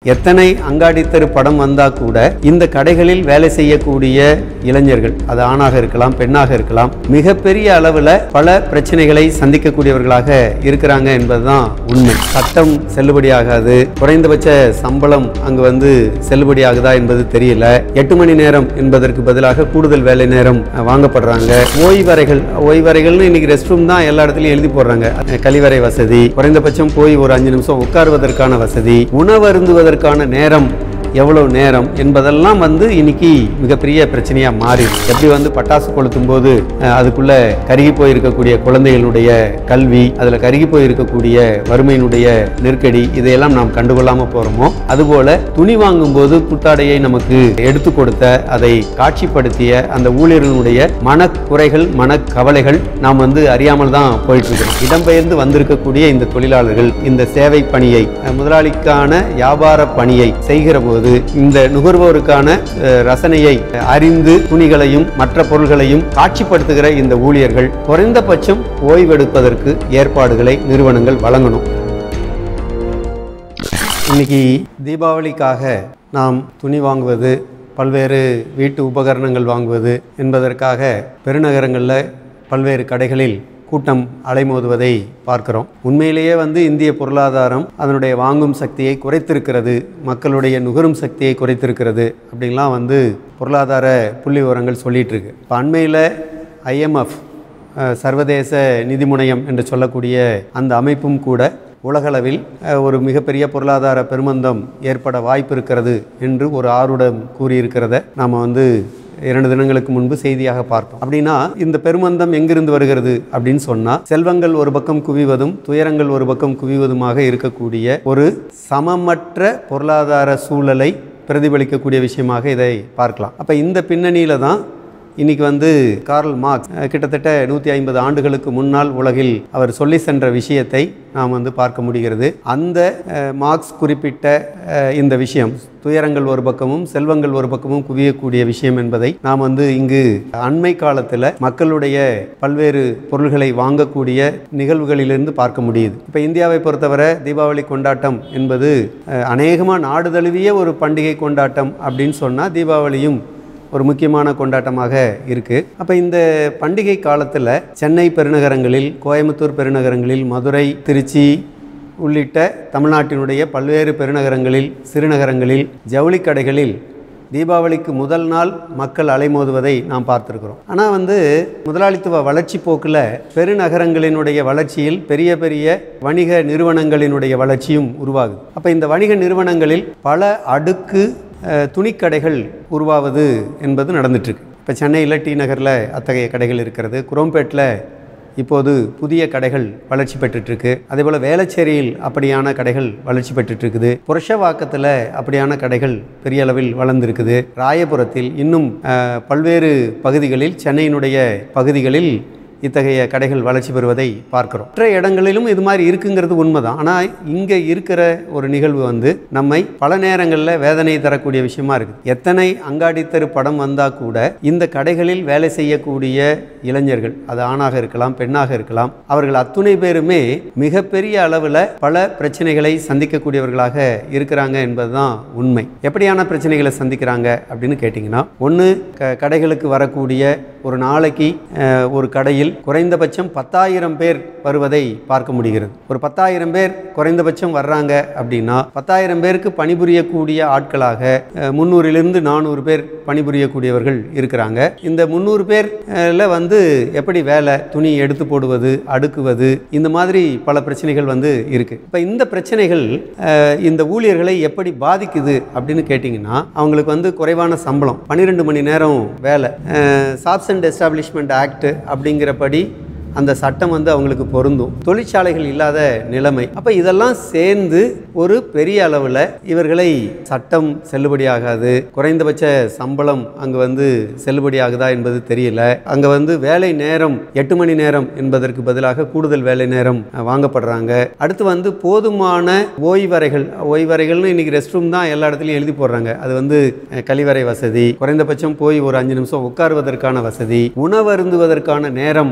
எத்தனை அங்காடித்தரு படம் வந்தா கூட இந்த கடைகளில் வேலை செய்யக்கூடிய இளைஞர்கள் அது ஆணாக இருக்கலாம் பெண்ணாக இருக்கலாம் மிகப்பெரிய அளவில் பல பிரச்சனைகளை சந்திக்கக்கூடியவர்களாக இருக்கிறாங்க என்பதுதான் உண்மை சட்டம் செல்லுபடியாகாது குறைந்தபட்ச சம்பளம் அங்கு வந்து செல்லுபடியாகுதா என்பது தெரியல எட்டு மணி நேரம் என்பதற்கு பதிலாக கூடுதல் வேலை நேரம் அஹ், வாங்கப்படுறாங்க ஓய்வறைகள் ஓய்வறைகள்னு இன்னைக்கு ரெஸ்ட் ரூம் தான் எல்லா இடத்துலையும் எழுதி போடுறாங்க அஹ், கழிவறை வசதி குறைந்தபட்சம் போய் ஒரு அஞ்சு நிமிஷம் உட்காருவதற்கான வசதி உணவருந்துவதற்கான நேரம் எவ்வளவு நேரம் என்பதெல்லாம் வந்து இன்னைக்கு மிகப்பெரிய பிரச்சனையா மாறிடும் எப்படி வந்து பட்டாசு கொளுத்தும் போது அஹ், அதுக்குள்ள கருகி போயிருக்கக்கூடிய குழந்தைகளுடைய கல்வி அதுல கருகி போயிருக்கக்கூடிய வறுமையினுடைய நெருக்கடி இதையெல்லாம் நாம் கண்டுகொள்ளாம போறோமோ அதுபோல துணி வாங்கும் போது புத்தாடையை நமக்கு எடுத்து கொடுத்த அதை காட்சிப்படுத்திய அந்த ஊழியர்களுடைய மனக்குறைகள் மனக்கவலைகள் நாம் வந்து அறியாமல் தான் போயிட்டு இருக்கிறோம் இடம்பெயர்ந்து வந்திருக்கக்கூடிய இந்த தொழிலாளர்கள் இந்த சேவை பணியை அஹ், முதலாளிக்கான வியாபார பணியை செய்கிற போது இந்த நுகர்வோருக்கான அஹ், ரசனையை அஹ், அறிந்து துணிகளையும் மற்ற பொருள்களையும் காட்சிப்படுத்துகிற இந்த ஊழியர்கள் குறைந்தபட்சம் ஓய்வெடுப்பதற்கு ஏற்பாடுகளை நிறுவனங்கள் வழங்கணும் இன்னைக்கு தீபாவளிக்காக நாம் துணி வாங்குவது பல்வேறு வீட்டு உபகரணங்கள் வாங்குவது என்பதற்காக பெருநகரங்களில் பல்வேறு கடைகளில் கூட்டம் அலைமோதுவதை பார்க்கிறோம் உண்மையிலேயே வந்து இந்திய பொருளாதாரம் அதனுடைய வாங்கும் சக்தியை குறைத்திருக்கிறது மக்களுடைய நுகரும் சக்தியை குறைத்திருக்கிறது அப்படின்லாம் வந்து பொருளாதார புள்ளி விவரங்கள் சொல்லிட்டு இருக்கு இப்போ அண்மையில் ஐஎம்எஃப் அஹ், சர்வதேச நிதி முனையம் என்று சொல்லக்கூடிய அந்த அமைப்பும் கூட உலகளவில் அஹ், ஒரு மிகப்பெரிய பொருளாதார பெருமந்தம் ஏற்பட வாய்ப்பு இருக்கிறது என்று ஒரு ஆர்வம் கூறியிருக்கிறத நாம் வந்து இரண்டு தினங்களுக்கு முன்பு செய்தியாக பார்த்தோம் அப்படின்னா இந்த பெருமந்தம் எங்கிருந்து வருகிறது அப்படின்னு சொன்னால் செல்வங்கள் ஒரு பக்கம் குவிவதும் துயரங்கள் ஒரு பக்கம் குவிவதுமாக இருக்கக்கூடிய ஒரு சமமற்ற பொருளாதார சூழலை பிரதிபலிக்கக்கூடிய விஷயமாக இதை பார்க்கலாம் அப்போ இந்த பின்னணியில தான் இன்னைக்கு வந்து கார்ல் மார்க்ஸ் அஹ், கிட்டத்தட்ட நூற்றி ஐம்பது ஆண்டுகளுக்கு முன்னால் உலகில் அவர் சொல்லி சென்ற விஷயத்தை நாம் வந்து பார்க்க முடிகிறது அந்த அஹ், மார்க்ஸ் குறிப்பிட்ட அஹ், இந்த விஷயம் துயரங்கள் ஒரு பக்கமும் செல்வங்கள் ஒரு பக்கமும் குவியக்கூடிய விஷயம் என்பதை நாம் வந்து இங்கு அண்மை காலத்தில் மக்களுடைய பல்வேறு பொருள்களை வாங்கக்கூடிய நிகழ்வுகளிலிருந்து பார்க்க முடியுது இப்போ இந்தியாவை பொறுத்தவரை தீபாவளி கொண்டாட்டம் என்பது அநேகமாக நாடு தழுவிய ஒரு பண்டிகை கொண்டாட்டம் அப்படின்னு சொன்னால் தீபாவளியும் ஒரு முக்கியமான கொண்டாட்டமாக இருக்குது அப்போ இந்த பண்டிகை காலத்தில் சென்னை பெருநகரங்களில் கோயம்புத்தூர் பெருநகரங்களில் மதுரை திருச்சி உள்ளிட்ட தமிழ்நாட்டினுடைய பல்வேறு பெருநகரங்களில் சிறுநகரங்களில் ஜவுளி கடைகளில் தீபாவளிக்கு முதல் நாள் மக்கள் அலைமோதுவதை நாம் பார்த்துருக்கிறோம் ஆனால் வந்து முதலாளித்துவ வளர்ச்சி போக்கில் பெருநகரங்களினுடைய வளர்ச்சியில் பெரிய பெரிய வணிக நிறுவனங்களினுடைய வளர்ச்சியும் உருவாகுது அப்போ இந்த வணிக நிறுவனங்களில் பல அடுக்கு அஹ், துணிக்கடைகள் உருவாவது என்பது நடந்துட்டுருக்கு இப்போ சென்னையில் டி நகரில் அத்தகைய கடைகள் இருக்கிறது குரோம்பேட்டில் இப்போது புதிய கடைகள் வளர்ச்சி பெற்றுட்ருக்கு அதே போல் வேளச்சேரியில் அப்படியான கடைகள் வளர்ச்சி பெற்றுட்ருக்குது புருஷவாக்கத்தில் அப்படியான கடைகள் பெரிய அளவில் வளர்ந்துருக்குது ராயபுரத்தில் இன்னும் அஹ், பல்வேறு பகுதிகளில் சென்னையினுடைய பகுதிகளில் இத்தகைய கடைகள் வளர்ச்சி பெறுவதை பார்க்கிறோம் மற்ற இடங்களிலும் இது மாதிரி இருக்குங்கிறது உண்மைதான் ஆனால் இங்கே இருக்கிற ஒரு நிகழ்வு வந்து நம்மை பல நேரங்களில் வேதனை தரக்கூடிய விஷயமா இருக்குது எத்தனை அங்காடித்தரு படம் வந்தால் கூட இந்த கடைகளில் வேலை செய்யக்கூடிய இளைஞர்கள் அது ஆணாக இருக்கலாம் பெண்ணாக இருக்கலாம் அவர்கள் அத்துணை பேருமே மிகப்பெரிய அளவில் பல பிரச்சனைகளை சந்திக்கக்கூடியவர்களாக இருக்கிறாங்க என்பதுதான் உண்மை எப்படியான பிரச்சனைகளை சந்திக்கிறாங்க அப்படின்னு கேட்டிங்கன்னா ஒன்று க கடைகளுக்கு வரக்கூடிய ஒரு நாளைக்கு அஹ், ஒரு கடையில் குறைந்தபட்சம் பத்தாயிரம் பேர் வருவதை பார்க்க முடிகிறது ஒரு பத்தாயிரம் பேர் குறைந்தபட்சம் வர்றாங்க அப்படின்னா பத்தாயிரம் பேருக்கு பணிபுரியக்கூடிய ஆட்களாக அஹ், முந்நூறிலிருந்து நானூறு பேர் பணிபுரியக்கூடியவர்கள் இருக்கிறாங்க இந்த முந்நூறு பேர்ல வந்து எப்படி வேலை துணி எடுத்து போடுவது அடுக்குவது இந்த மாதிரி பல பிரச்சனைகள் வந்து இருக்கு இப்போ இந்த பிரச்சனைகள் அஹ், இந்த ஊழியர்களை எப்படி பாதிக்குது அப்படின்னு கேட்டிங்கன்னா அவங்களுக்கு வந்து குறைவான சம்பளம் பன்னிரெண்டு மணி நேரம் வேலை சாப்ஸ் அண்ட் எஸ்டாப்ளிஷ்மெண்ட் ஆக்ட் அப்படிங்கிறபடி அந்த சட்டம் வந்து அவங்களுக்கு பொருந்தும் தொழிற்சாலைகள் இல்லாத நிலைமை அப்போ இதெல்லாம் சேர்ந்து ஒரு பெரிய அளவில் இவர்களை சட்டம் செல்லுபடியாகாது குறைந்தபட்ச சம்பளம் அங்கே வந்து செல்லுபடியாகுதா என்பது தெரியல அங்கே வந்து வேலை நேரம் எட்டு மணி நேரம் என்பதற்கு பதிலாக கூடுதல் வேலை நேரம் அஹ், வாங்கப்படுறாங்க அடுத்து வந்து போதுமான ஓய்வறைகள் ஓய்வறைகள்னு இன்னைக்கு ரெஸ்ட் ரூம் தான் எல்லா இடத்துலையும் எழுதி போடுறாங்க அது வந்து அஹ், கழிவறை வசதி குறைந்தபட்சம் போய் ஒரு அஞ்சு நிமிஷம் உட்காருவதற்கான வசதி உணவருந்துவதற்கான நேரம்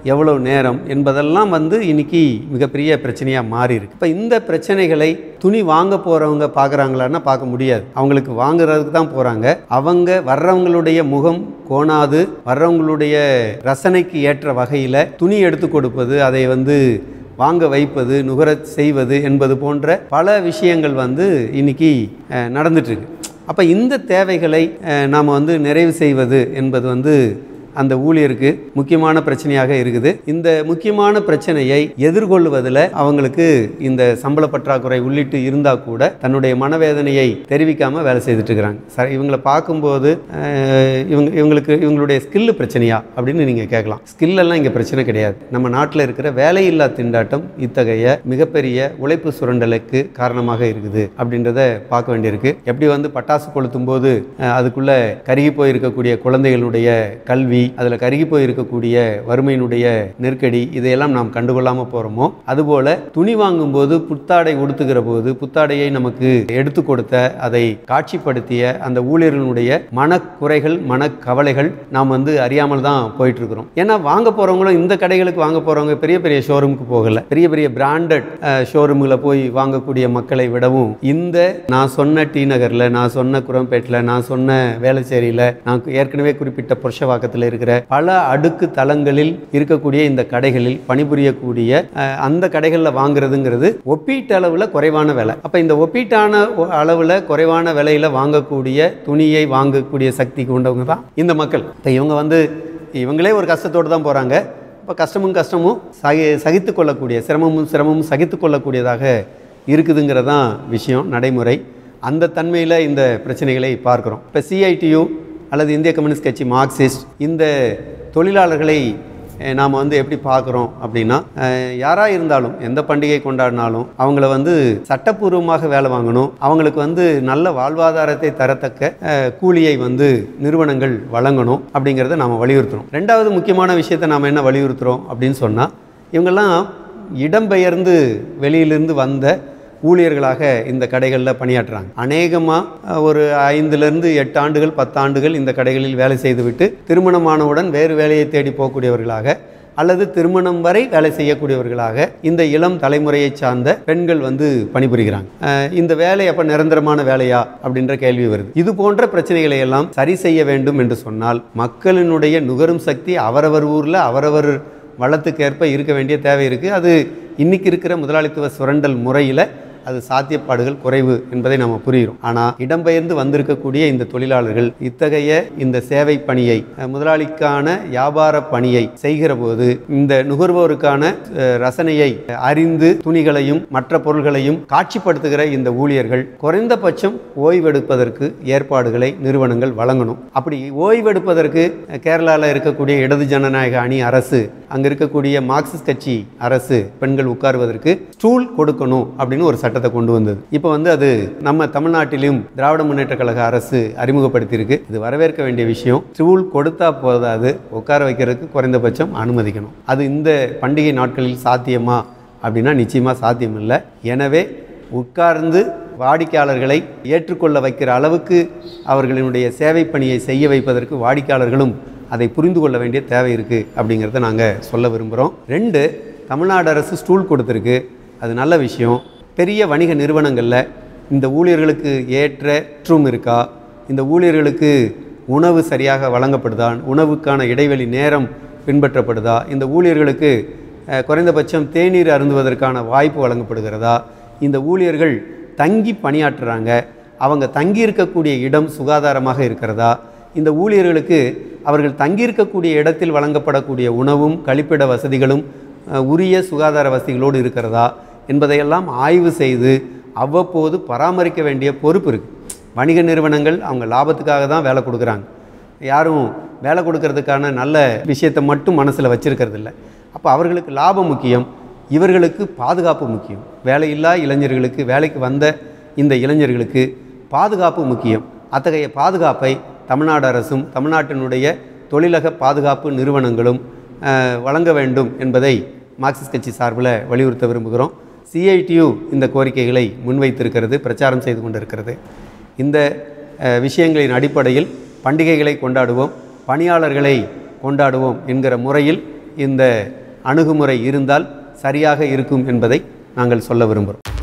எவ்வளவு நேரம் என்பதெல்லாம் வந்து இன்னைக்கு மிகப்பெரிய பிரச்சனையாக மாறி இருக்கு இப்போ இந்த பிரச்சனைகளை துணி வாங்க போகிறவங்க பார்க்குறாங்களான்னா பார்க்க முடியாது அவங்களுக்கு வாங்குறதுக்கு தான் போகிறாங்க அவங்க வர்றவங்களுடைய முகம் கோணாது வர்றவங்களுடைய ரசனைக்கு ஏற்ற வகையில் துணி எடுத்து கொடுப்பது அதை வந்து வாங்க வைப்பது நுகர செய்வது என்பது போன்ற பல விஷயங்கள் வந்து இன்னைக்கு அஹ், நடந்துட்டு இருக்கு அப்போ இந்த தேவைகளை நாம் வந்து நிறைவு செய்வது என்பது வந்து அந்த ஊழியருக்கு முக்கியமான பிரச்சனையாக இருக்குது இந்த முக்கியமான பிரச்சனையை எதிர்கொள்வதில் அவங்களுக்கு இந்த சம்பள பற்றாக்குறை உள்ளிட்டு இருந்தால் கூட தன்னுடைய மனவேதனையை தெரிவிக்காமல் வேலை செய்துட்டு இருக்கிறாங்க சார் இவங்களை பார்க்கும்போது அஹ், இவங்க இவங்களுக்கு இவங்களுடைய ஸ்கில்லு பிரச்சனையா அப்படின்னு நீங்கள் கேட்கலாம் ஸ்கில் எல்லாம் இங்கே பிரச்சனை கிடையாது நம்ம நாட்டில் இருக்கிற வேலையில்லா திண்டாட்டம் இத்தகைய மிகப்பெரிய உழைப்பு சுரண்டலுக்கு காரணமாக இருக்குது அப்படின்றத பார்க்க வேண்டியிருக்கு எப்படி வந்து பட்டாசு கொளுத்தும் போது அஹ், அதுக்குள்ள கருகி போயிருக்கக்கூடிய குழந்தைகளுடைய கல்வி அதில் கருகி போயிருக்கக்கூடிய வறுமையினுடைய நெருக்கடி இதையெல்லாம் நாம் கண்டுகொள்ளாமல் போகிறோமோ அதுபோல துணி வாங்கும்போது புத்தாடை உடுத்துகிற போது புத்தாடையை நமக்கு எடுத்து கொடுத்த அதை காட்சிப்படுத்திய அந்த ஊழியர்களுடைய மனக்குறைகள் மனக்கவலைகள் நாம் வந்து அறியாமல் தான் போயிட்டு இருக்கிறோம் ஏன்னா வாங்க போகிறவங்களும் இந்த கடைகளுக்கு வாங்க போகிறவங்க பெரிய பெரிய ஷோரூமுக்கு போகல பெரிய பெரிய பிராண்டட் ஷோரூமில் போய் வாங்கக்கூடிய மக்களை விடவும் இந்த நான் சொன்ன டி நகரில் நான் சொன்ன குரம்பேட்டில் நான் சொன்ன வேளச்சேரியில் நான் ஏற்கனவே குறிப்பிட்ட புருஷவாக்கத்தில் இருக்கிற பல அடுக்கு தளங்களில் இருக்கக்கூடிய இந்த கடைகளில் பணிபுரியக்கூடிய அஹ், அந்த கடைகளில் வாங்குறதுங்கிறது ஒப்பீட்டளவில் குறைவான விலை அப்போ இந்த ஒப்பீட்டான ஒ- அளவில் குறைவான விலையில் வாங்கக்கூடிய துணியை வாங்கக்கூடிய சக்தி கொண்டவங்க தான் இந்த மக்கள் இப்போ இவங்க வந்து இவங்களே ஒரு கஷ்டத்தோடு தான் போகிறாங்க இப்போ கஷ்டமும் கஷ்டமும் சகி சகித்து கொள்ளக்கூடிய சிரமமும் சிரமமும் சகித்து கொள்ளக்கூடியதாக இருக்குதுங்கிறதான் விஷயம் நடைமுறை அந்த தன்மையில் இந்த பிரச்சனைகளை பார்க்குறோம் இப்போ சிஐடியு அல்லது இந்திய கம்யூனிஸ்ட் கட்சி மார்க்சிஸ்ட் இந்த தொழிலாளர்களை நாம் வந்து எப்படி பார்க்குறோம் அப்படின்னா யாராக இருந்தாலும் எந்த பண்டிகை கொண்டாடினாலும் அவங்கள வந்து சட்டப்பூர்வமாக வேலை வாங்கணும் அவங்களுக்கு வந்து நல்ல வாழ்வாதாரத்தை தரத்தக்க அஹ், கூலியை வந்து நிறுவனங்கள் வழங்கணும் அப்படிங்கிறத நாம் வலியுறுத்துறோம் ரெண்டாவது முக்கியமான விஷயத்தை நாம் என்ன வலியுறுத்துகிறோம் அப்படின்னு சொன்னால் இவங்கெல்லாம் இடம்பெயர்ந்து வெளியிலிருந்து வந்த ஊழியர்களாக இந்த கடைகளில் பணியாற்றுறாங்க அநேகமாக ஒரு ஐந்துலேருந்து எட்டு ஆண்டுகள் பத்தாண்டுகள் இந்த கடைகளில் வேலை செய்துவிட்டு திருமணமானவுடன் வேறு வேலையை தேடி போகக்கூடியவர்களாக அல்லது திருமணம் வரை வேலை செய்யக்கூடியவர்களாக இந்த இளம் தலைமுறையை சார்ந்த பெண்கள் வந்து பணிபுரிகிறாங்க அஹ் இந்த வேலை அப்போ நிரந்தரமான வேலையா அப்படின்ற கேள்வி வருது இது போன்ற பிரச்சனைகளை எல்லாம் சரி செய்ய வேண்டும் என்று சொன்னால் மக்களினுடைய நுகரும் சக்தி அவரவர் ஊரில் அவரவர் வளத்துக்கேற்ப இருக்க வேண்டிய தேவை இருக்குது அது இன்னைக்கு இருக்கிற முதலாளித்துவ சுரண்டல் முறையில் அது சாத்தியப்பாடுகள் குறைவு என்பதை நம்ம புரிகிறோம் ஆனால் இடம்பெயர்ந்து வந்திருக்கக்கூடிய இந்த தொழிலாளர்கள் இத்தகைய இந்த சேவை பணியை அஹ், முதலாளிக்கான வியாபார பணியை செய்கிற போது இந்த நுகர்வோருக்கான அஹ், ரசனையை அறிந்து துணிகளையும் மற்ற பொருள்களையும் காட்சிப்படுத்துகிற இந்த ஊழியர்கள் குறைந்தபட்சம் ஓய்வெடுப்பதற்கு ஏற்பாடுகளை நிறுவனங்கள் வழங்கணும் அப்படி ஓய்வெடுப்பதற்கு கேரளாவில் இருக்கக்கூடிய இடது ஜனநாயக அணி அரசு அங்கே இருக்கக்கூடிய மார்க்சிஸ்ட் கட்சி அரசு பெண்கள் உட்காருவதற்கு ஸ்டூல் கொடுக்கணும் அப்படின்னு ஒரு சட்டத்தை கொண்டு வந்தது இப்போ வந்து அது நம்ம தமிழ்நாட்டிலும் திராவிட முன்னேற்ற கழக அரசு அறிமுகப்படுத்தியிருக்கு இது வரவேற்க வேண்டிய விஷயம் ஸ்டூல் கொடுத்தா போதாது உட்கார வைக்கிறதுக்கு குறைந்தபட்சம் அனுமதிக்கணும் அது இந்த பண்டிகை நாட்களில் சாத்தியமா அப்படின்னா நிச்சயமாக சாத்தியம் இல்லை எனவே உட்கார்ந்து வாடிக்கையாளர்களை ஏற்றுக்கொள்ள வைக்கிற அளவுக்கு அவர்களினுடைய சேவை பணியை செய்ய வைப்பதற்கு வாடிக்கையாளர்களும் அதை புரிந்து கொள்ள வேண்டிய தேவை இருக்குது அப்படிங்கிறத நாங்கள் சொல்ல விரும்புகிறோம் ரெண்டு தமிழ்நாடு அரசு ஸ்டூல் கொடுத்துருக்கு அது நல்ல விஷயம் பெரிய வணிக நிறுவனங்களில் இந்த ஊழியர்களுக்கு ஏற்ற ரூம் இருக்கா இந்த ஊழியர்களுக்கு உணவு சரியாக வழங்கப்படுதா உணவுக்கான இடைவெளி நேரம் பின்பற்றப்படுதா இந்த ஊழியர்களுக்கு அஹ், குறைந்தபட்சம் தேநீர் அருந்துவதற்கான வாய்ப்பு வழங்கப்படுகிறதா இந்த ஊழியர்கள் தங்கி பணியாற்றுறாங்க அவங்க தங்கி இருக்கக்கூடிய இடம் சுகாதாரமாக இருக்கிறதா இந்த ஊழியர்களுக்கு அவர்கள் தங்கியிருக்கக்கூடிய இடத்தில் வழங்கப்படக்கூடிய உணவும் கழிப்பிட வசதிகளும் அஹ், உரிய சுகாதார வசதிகளோடு இருக்கிறதா என்பதையெல்லாம் ஆய்வு செய்து அவ்வப்போது பராமரிக்க வேண்டிய பொறுப்பு இருக்குது வணிக நிறுவனங்கள் அவங்க லாபத்துக்காக தான் வேலை கொடுக்குறாங்க யாரும் வேலை கொடுக்கறதுக்கான நல்ல விஷயத்தை மட்டும் மனசில் வச்சிருக்கிறது இல்லை அப்போ அவர்களுக்கு லாபம் முக்கியம் இவர்களுக்கு பாதுகாப்பு முக்கியம் வேலையில்லா இளைஞர்களுக்கு வேலைக்கு வந்த இந்த இளைஞர்களுக்கு பாதுகாப்பு முக்கியம் அத்தகைய பாதுகாப்பை தமிழ்நாடு அரசும் தமிழ்நாட்டினுடைய தொழிலக பாதுகாப்பு நிறுவனங்களும் அஹ், வழங்க வேண்டும் என்பதை மார்க்சிஸ்ட் கட்சி சார்பில் வலியுறுத்த விரும்புகிறோம் சிஐடியு இந்த கோரிக்கைகளை முன்வைத்திருக்கிறது பிரச்சாரம் செய்து கொண்டிருக்கிறது இந்த அஹ், விஷயங்களின் அடிப்படையில் பண்டிகைகளை கொண்டாடுவோம் பணியாளர்களை கொண்டாடுவோம் என்கிற முறையில் இந்த அணுகுமுறை இருந்தால் சரியாக இருக்கும் என்பதை நாங்கள் சொல்ல விரும்புகிறோம்